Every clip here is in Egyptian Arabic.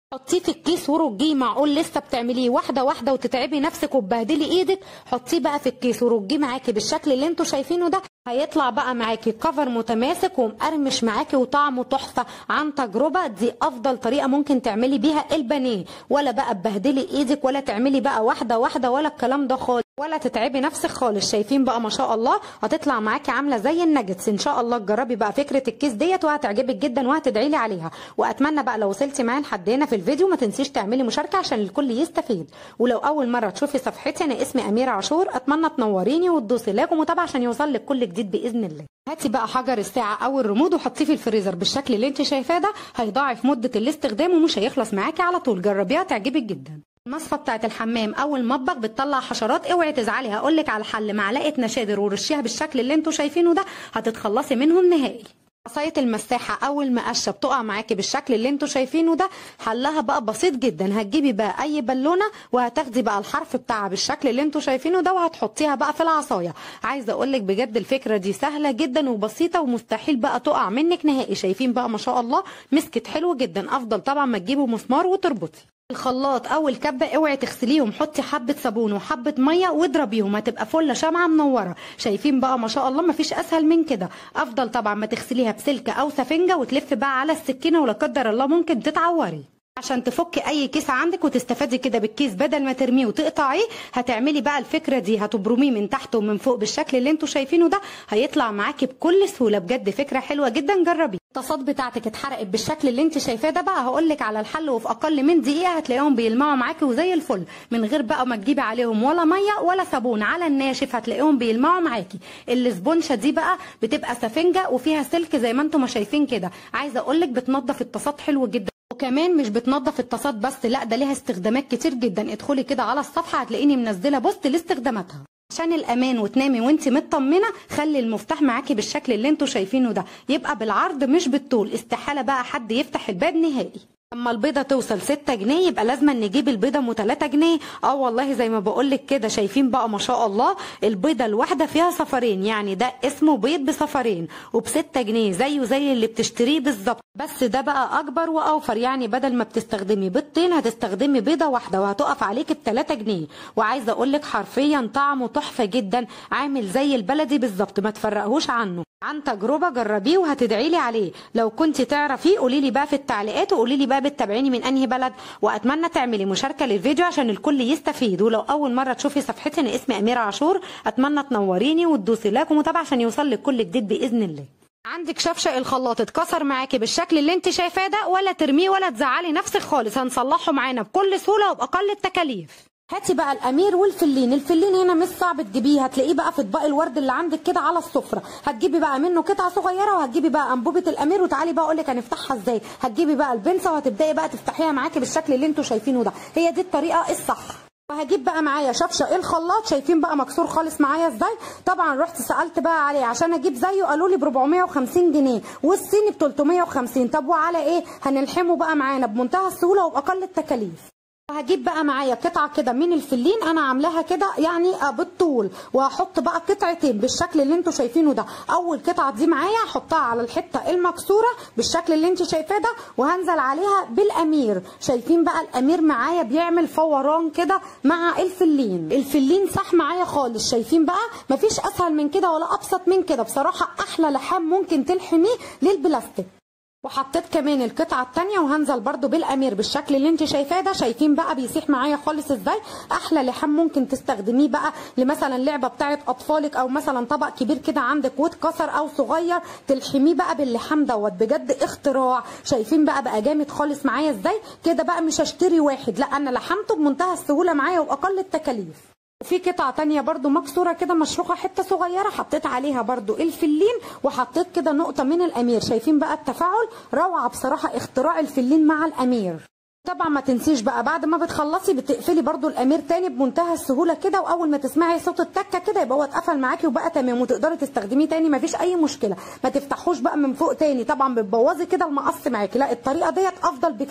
حطيه في الكيس ورجيه معقول لسه بتعمليه واحده واحده وتتعبي نفسك وتبهدلي ايدك حطيه بقى في الكيس ورجيه معاكي بالشكل اللي انتوا شايفينه ده هيطلع بقى معاكي كفر متماسك ومقرمش معاكي وطعمه تحفه عن تجربه دي افضل طريقه ممكن تعملي بيها البانيه ولا بقى تبهدلي ايدك ولا تعملي بقى واحده واحده ولا الكلام ده خالص ولا تتعبي نفسك خالص شايفين بقى ما شاء الله هتطلع معاكي عامله زي الناجتس ان شاء الله تجربي بقى فكره الكيس ديت وهتعجبك جدا وهتدعي لي عليها واتمنى بقى لو وصلتي معايا لحد هنا في الفيديو ما تنسيش تعملي مشاركه عشان الكل يستفيد ولو اول مره تشوفي صفحتي انا اسمي اميره عاشور اتمنى تنوريني وتدوسي لايك ومتابعه عشان يوصل لك كل جديد باذن الله هاتي بقى حجر الساعه او الريموت وحطيه في الفريزر بالشكل اللي انت شايفاه ده هيضاعف مده الاستخدام ومش هيخلص معاكي على طول جربيها تعجبك جدا المصفى بتاعت الحمام او المطبخ بتطلع حشرات اوعي تزعلي هقولك على الحل معلقه نشادر ورشيها بالشكل اللي انتوا شايفينه ده هتتخلصي منهم نهائي عصايه المساحه او المقشه بتقع معاكي بالشكل اللي انتوا شايفينه ده حلها بقى بسيط جدا هتجيبي بقى اي بالونه وهتاخدي بقى الحرف بتاعها بالشكل اللي انتوا شايفينه ده وهتحطيها بقى في العصايه عايزه اقول لك بجد الفكره دي سهله جدا وبسيطه ومستحيل بقى تقع منك نهائي شايفين بقى ما شاء الله مسكت حلو جدا افضل طبعا ما تجيبوا مسمار وتربطي الخلاط او الكبه اوعي تغسليهم حطي حبه صابون وحبه ميه واضربيهم هتبقى فله شمعه منوره شايفين بقى ما شاء الله مفيش اسهل من كده افضل طبعا ما تغسليها بسلكه او سفنجه وتلف بقى على السكينه ولا قدر الله ممكن تتعوري عشان تفكي اي كيس عندك وتستفادي كده بالكيس بدل ما ترميه وتقطعيه هتعملي بقى الفكره دي هتبرميه من تحت ومن فوق بالشكل اللي انتوا شايفينه ده هيطلع معاكي بكل سهوله بجد فكره حلوه جدا جربي الطاسات بتاعتك اتحرقت بالشكل اللي انت شايفاه ده بقى هقول لك على الحل وفي اقل من دقيقه هتلاقيهم بيلمعوا معاكي وزي الفل من غير بقى ما تجيبي عليهم ولا ميه ولا صابون على الناشف هتلاقيهم بيلمعوا معاكي الاسبونشه دي بقى بتبقى سفنجه وفيها سلك زي ما انتم ما شايفين كده عايزه اقول لك بتنظف الطاسات حلو جدا وكمان مش بتنظف الطاسات بس لا ده ليها استخدامات كتير جدا ادخلي كده على الصفحه هتلاقيني منزله بوست لاستخداماتها عشان الامان وتنامي وانت مطمنه خلي المفتاح معاكي بالشكل اللي انتوا شايفينه ده يبقى بالعرض مش بالطول استحاله بقى حد يفتح الباب نهائي اما البيضه توصل 6 جنيه يبقى لازم نجيب البيضه ام 3 جنيه اه والله زي ما بقول لك كده شايفين بقى ما شاء الله البيضه الواحده فيها صفرين يعني ده اسمه بيض بصفرين وب 6 جنيه زيه زي اللي بتشتريه بالظبط بس ده بقى اكبر واوفر يعني بدل ما بتستخدمي بيضتين هتستخدمي بيضه واحده وهتقف عليك ب 3 جنيه وعايزه اقول لك حرفيا طعمه تحفه جدا عامل زي البلدي بالظبط ما تفرقهوش عنه عن تجربه جربيه وهتدعي لي عليه لو كنت تعرفيه قولي لي بقى في التعليقات وقولي لي بقى بتتابعيني من انهي بلد واتمنى تعملي مشاركه للفيديو عشان الكل يستفيد ولو اول مره تشوفي صفحتي انا اسمي اميره عاشور اتمنى تنوريني وتدوسي لايك ومتابعه عشان يوصل لك كل جديد باذن الله عندك شفشق الخلاط اتكسر معاكي بالشكل اللي انت شايفاه ده ولا ترميه ولا تزعلي نفسك خالص هنصلحه معانا بكل سهوله وباقل التكاليف هاتي بقى الامير والفلين الفلين هنا مش صعب تجيبيه هتلاقيه بقى في اطباق الورد اللي عندك كده على السفره هتجيبي بقى منه قطعه صغيره وهتجيبي بقى انبوبه الامير وتعالي بقى اقول لك هنفتحها ازاي هتجيبي بقى البنسه وهتبداي بقى تفتحيها معاكي بالشكل اللي انتوا شايفينه ده هي دي الطريقه الصح وهجيب بقى معايا شفشق الخلاط شايفين بقى مكسور خالص معايا ازاي طبعا رحت سالت بقى عليه عشان اجيب زيه قالوا لي ب 450 جنيه والصيني ب 350 طب وعلى ايه هنلحمه بقى معانا بمنتهى السهوله وباقل التكاليف هجيب بقى معايا قطعه كده من الفلين انا عاملاها كده يعني بالطول وهحط بقى قطعتين بالشكل اللي انتوا شايفينه ده اول قطعه دي معايا هحطها على الحته المكسوره بالشكل اللي انت شايفاه ده وهنزل عليها بالامير شايفين بقى الامير معايا بيعمل فوران كده مع الفلين الفلين صح معايا خالص شايفين بقى مفيش اسهل من كده ولا ابسط من كده بصراحه احلى لحام ممكن تلحميه للبلاستيك وحطيت كمان القطعه الثانيه وهنزل برده بالامير بالشكل اللي انت شايفاه ده شايفين بقى بيسيح معايا خالص ازاي احلى لحام ممكن تستخدميه بقى لمثلا لعبه بتاعه اطفالك او مثلا طبق كبير كده عندك واتكسر او صغير تلحميه بقى باللحام دوت بجد اختراع شايفين بقى بقى جامد خالص معايا ازاي كده بقى مش هشتري واحد لا انا لحمته بمنتهى السهوله معايا واقل التكاليف في قطعة تانية برضو مكسورة كده مشروخة حتة صغيرة حطيت عليها برضو الفلين وحطيت كده نقطة من الأمير شايفين بقى التفاعل روعة بصراحة اختراع الفلين مع الأمير طبعا ما تنسيش بقى بعد ما بتخلصي بتقفلي برضو الامير تاني بمنتهى السهوله كده واول ما تسمعي صوت التكه كده يبقى هو اتقفل معاكي وبقى تمام وتقدري تستخدميه تاني ما فيش اي مشكله ما تفتحوش بقى من فوق تاني طبعا بتبوظي كده المقص معاكي لا الطريقه ديت افضل بكتير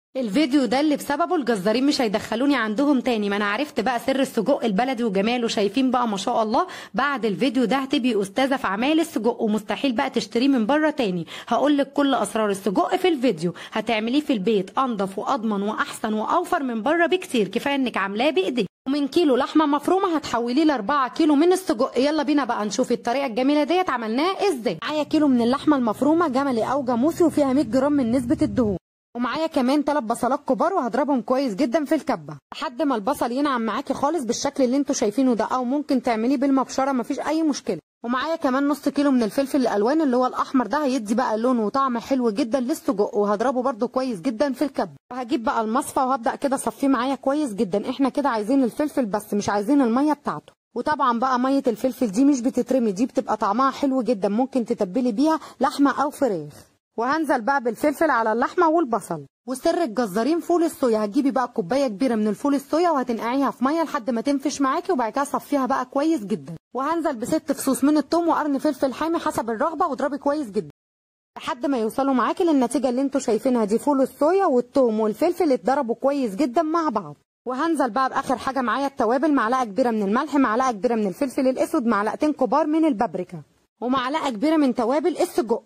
الفيديو ده اللي بسببه الجزارين مش هيدخلوني عندهم تاني ما انا عرفت بقى سر السجق البلدي وجماله شايفين بقى ما شاء الله بعد الفيديو ده هتبقي استاذه في اعمال السجق ومستحيل بقى تشتريه من بره تاني هقول لك كل اسرار السجق في الفيديو هتعمليه في البيت انضف واضمن واحسن واوفر من بره بكتير كفايه انك عاملاه بايديك ومن كيلو لحمه مفرومه هتحوليه ل 4 كيلو من السجق يلا بينا بقى نشوف الطريقه الجميله ديت عملناها ازاي معايا كيلو من اللحمه المفرومه جملي او جاموسي وفيها 100 جرام من نسبه الدهون ومعايا كمان ثلاث بصلات كبار وهضربهم كويس جدا في الكبه لحد ما البصل ينعم معاكي خالص بالشكل اللي انتوا شايفينه ده او ممكن تعمليه بالمبشره مفيش اي مشكله ومعايا كمان نص كيلو من الفلفل الالوان اللي هو الاحمر ده هيدي بقى لون وطعم حلو جدا للسجق وهضربه برده كويس جدا في الكبه وهجيب بقى المصفى وهبدا كده اصفيه معايا كويس جدا احنا كده عايزين الفلفل بس مش عايزين الميه بتاعته وطبعا بقى ميه الفلفل دي مش بتترمي دي بتبقى طعمها حلو جدا ممكن تتبلي بيها لحمه او فراخ وهنزل بقى بالفلفل على اللحمه والبصل وسر الجزارين فول الصويا هتجيبي بقى كوبايه كبيره من الفول الصويا وهتنقعيها في ميه لحد ما تنفش معاكي وبعد كده صفيها بقى كويس جدا وهنزل بست فصوص من الثوم وقرن فلفل حامي حسب الرغبه واضربي كويس جدا لحد ما يوصلوا معاكي للنتيجه اللي انتوا شايفينها دي فول الصويا والثوم والفلفل اتضربوا كويس جدا مع بعض وهنزل بقى باخر حاجه معايا التوابل معلقه كبيره من الملح معلقه كبيره من الفلفل الاسود معلقتين كبار من البابريكا ومعلقه كبيره من توابل السجق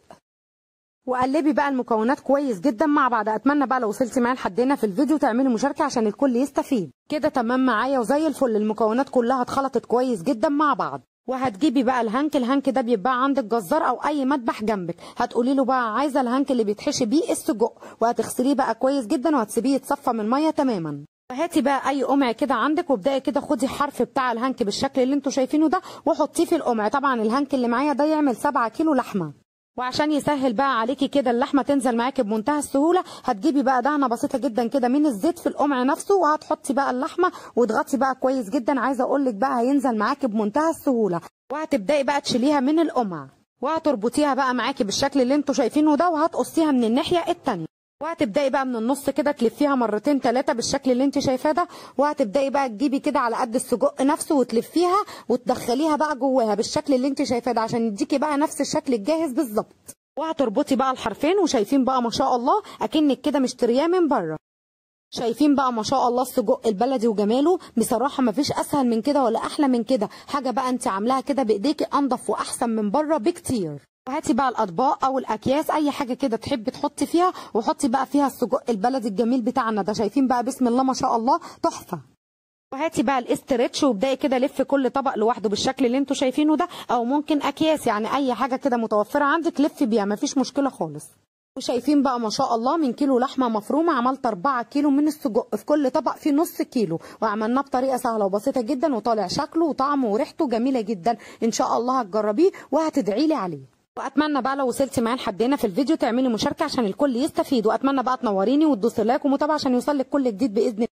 وقلبي بقى المكونات كويس جدا مع بعض اتمنى بقى لو وصلتي معايا لحد هنا في الفيديو تعملي مشاركه عشان الكل يستفيد كده تمام معايا وزي الفل المكونات كلها اتخلطت كويس جدا مع بعض وهتجيبي بقى الهانك الهانك ده بيتباع عند الجزار او اي مذبح جنبك هتقولي له بقى عايزه الهانك اللي بيتحشي بيه السجق وهتغسليه بقى كويس جدا وهتسيبيه يتصفى من الميه تماما وهاتي بقى اي قمع كده عندك وابداي كده خدي حرف بتاع الهانك بالشكل اللي انتوا شايفينه ده وحطيه في القمع طبعا الهانك اللي معايا ده يعمل 7 كيلو لحمه وعشان يسهل بقى عليكي كده اللحمه تنزل معاكي بمنتهى السهوله هتجيبي بقى دهنه بسيطه جدا كده من الزيت في القمع نفسه وهتحطي بقى اللحمه وتغطي بقى كويس جدا عايزه اقول لك بقى هينزل معاكي بمنتهى السهوله وهتبداي بقى تشيليها من القمع وهتربطيها بقى معاكي بالشكل اللي انتوا شايفينه ده وهتقصيها من الناحيه التانيه وهتبداي بقى من النص كده تلفيها مرتين ثلاثه بالشكل اللي انت شايفاه ده وهتبداي بقى تجيبي كده على قد السجق نفسه وتلفيها وتدخليها بقى جواها بالشكل اللي انت شايفاه ده عشان يديكي بقى نفس الشكل الجاهز بالظبط وهتربطي بقى الحرفين وشايفين بقى ما شاء الله اكنك كده مشترياه من بره شايفين بقى ما شاء الله السجق البلدي وجماله بصراحه ما فيش اسهل من كده ولا احلى من كده حاجه بقى انت عاملاها كده بايديكي انضف واحسن من بره بكتير وهاتي بقى الاطباق او الاكياس اي حاجه كده تحبي تحطي فيها وحطي بقى فيها السجق البلدي الجميل بتاعنا ده شايفين بقى بسم الله ما شاء الله تحفه وهاتي بقى الاسترتش وابداي كده لف كل طبق لوحده بالشكل اللي انتوا شايفينه ده او ممكن اكياس يعني اي حاجه كده متوفره عندك لفي بيها مفيش مشكله خالص وشايفين بقى ما شاء الله من كيلو لحمه مفرومه عملت 4 كيلو من السجق في كل طبق فيه نص كيلو وعملناه بطريقه سهله وبسيطه جدا وطالع شكله وطعمه وريحته جميله جدا ان شاء الله هتجربيه وهتدعي لي عليه واتمنى بقى لو وصلتي معايا لحد هنا في الفيديو تعملي مشاركه عشان الكل يستفيد واتمنى بقى تنوريني وتدوسي لايك ومتابعه عشان يوصل لك كل جديد باذن